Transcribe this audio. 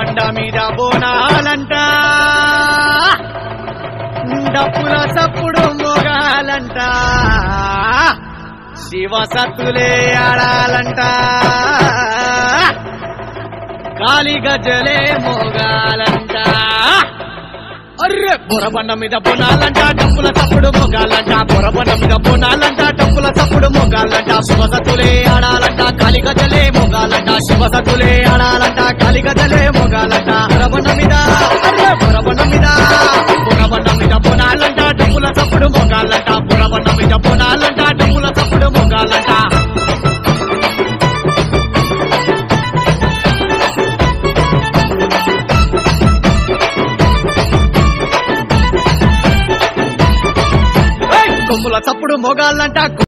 బండ మీద బోనాలంట డప్పుల సప్పుడు మోగాలంట శివ సత్తులే ఆడాలంట కాలి గజ్జలే మోగాలంట అర్రే బొరబండ మీద బొనాలంట డప్పుల తప్పుడు మొగాలంట బొరబండ మీద బొనాలంట డప్పుల తప్పుడు మొగాలంట శివసతులే ఆడాలంట కాలిగజలే మొగాలంట శివసతులే ఆడాలంట కాలిగజలే మొగాలంట బొరబండ మీద అర్రే బొరబండ మీద బొరబండ మీద బొనాలంట డప్పుల తప్పుడు మొగాలంట బొరబండ మీద బొనాలంట డప్పుల తప్పుడు మొగాలంట కొమ్ముల చప్పుడు మొగాలంట